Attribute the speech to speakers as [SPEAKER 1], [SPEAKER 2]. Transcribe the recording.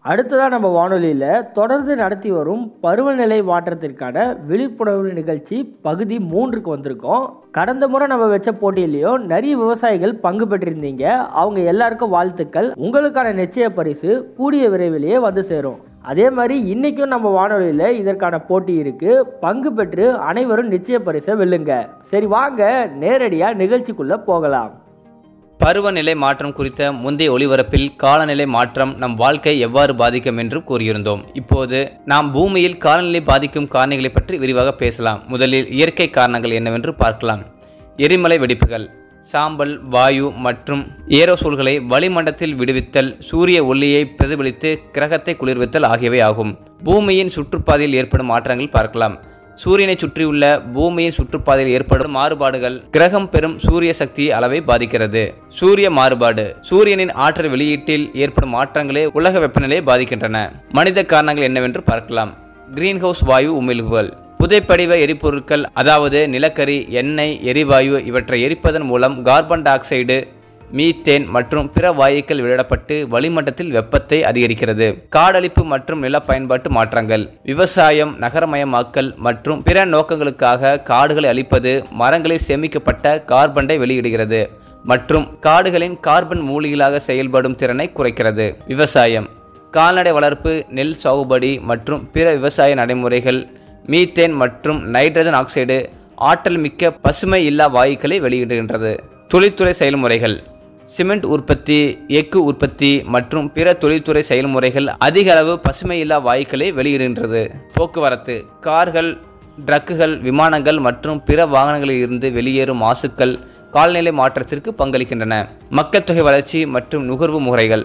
[SPEAKER 1] அடுத்ததாக நம்ம வானொலியில் தொடர்ந்து நடத்தி வரும் பருவநிலை மாற்றத்திற்கான விழிப்புணர்வு நிகழ்ச்சி பகுதி மூன்றுக்கு வந்திருக்கோம் கடந்த முறை நம்ம வச்ச போட்டியிலையும் நிறைய விவசாயிகள் பங்கு பெற்றிருந்தீங்க அவங்க எல்லாருக்கும் வாழ்த்துக்கள் உங்களுக்கான நிச்சய பரிசு கூடிய விரைவிலேயே வந்து சேரும் அதே மாதிரி இன்றைக்கும் நம்ம வானொலியில் இதற்கான போட்டி இருக்குது பங்கு பெற்று அனைவரும் நிச்சய பரிசை வெல்லுங்க சரி வாங்க நேரடியாக நிகழ்ச்சிக்குள்ளே போகலாம்
[SPEAKER 2] பருவநிலை மாற்றம் குறித்த முந்தைய ஒளிபரப்பில் காலநிலை மாற்றம் நம் வாழ்க்கை எவ்வாறு பாதிக்கும் என்று கூறியிருந்தோம் இப்போது நாம் பூமியில் காலநிலை பாதிக்கும் காரணிகளை பற்றி விரிவாக பேசலாம் முதலில் இயற்கை காரணங்கள் என்னவென்று பார்க்கலாம் எரிமலை வெடிப்புகள் சாம்பல் வாயு மற்றும் ஏரோசோல்களை வளிமண்டலத்தில் விடுவித்தல் சூரிய ஒளியை பிரதிபலித்து கிரகத்தை குளிர்வித்தல் ஆகியவை ஆகும் பூமியின் சுற்றுப்பாதையில் ஏற்படும் மாற்றங்கள் பார்க்கலாம் சூரியனை சுற்றியுள்ள பூமியின் சுற்றுப்பாதையில் ஏற்படும் மாறுபாடுகள் கிரகம் பெறும் சூரிய சக்தி அளவை பாதிக்கிறது சூரிய மாறுபாடு சூரியனின் ஆற்றல் வெளியீட்டில் ஏற்படும் மாற்றங்களே உலக வெப்பநிலையை பாதிக்கின்றன மனித காரணங்கள் என்னவென்று பார்க்கலாம் கிரீன்ஹவுஸ் வாயு உமிழ்வுகள் புதைப்படிவ எரிபொருட்கள் அதாவது நிலக்கரி எண்ணெய் எரிவாயு இவற்றை எரிப்பதன் மூலம் கார்பன் டை ஆக்சைடு மீத்தேன் மற்றும் பிற வாயுக்கள் வெளியிடப்பட்டு வளிமண்டலத்தில் வெப்பத்தை அதிகரிக்கிறது காடழிப்பு மற்றும் நில பயன்பாட்டு மாற்றங்கள் விவசாயம் நகரமயமாக்கல் மற்றும் பிற நோக்கங்களுக்காக காடுகளை அழிப்பது மரங்களில் சேமிக்கப்பட்ட கார்பனை வெளியிடுகிறது மற்றும் காடுகளின் கார்பன் மூலிகளாக செயல்படும் திறனை குறைக்கிறது விவசாயம் கால்நடை வளர்ப்பு நெல் சாகுபடி மற்றும் பிற விவசாய நடைமுறைகள் மீத்தேன் மற்றும் நைட்ரஜன் ஆக்சைடு ஆற்றல் மிக்க பசுமை இல்லா வாயுக்களை வெளியிடுகின்றது தொழில்துறை செயல்முறைகள் சிமெண்ட் உற்பத்தி எஃகு உற்பத்தி மற்றும் பிற தொழில்துறை செயல்முறைகள் அதிக அளவு பசுமையில்லா வாயுக்களை வெளியிடுகின்றது போக்குவரத்து கார்கள் ட்ரக்குகள் விமானங்கள் மற்றும் பிற வாகனங்களில் இருந்து வெளியேறும் மாசுக்கள் கால்நிலை மாற்றத்திற்கு பங்களிக்கின்றன மக்கள் தொகை வளர்ச்சி மற்றும் நுகர்வு முறைகள்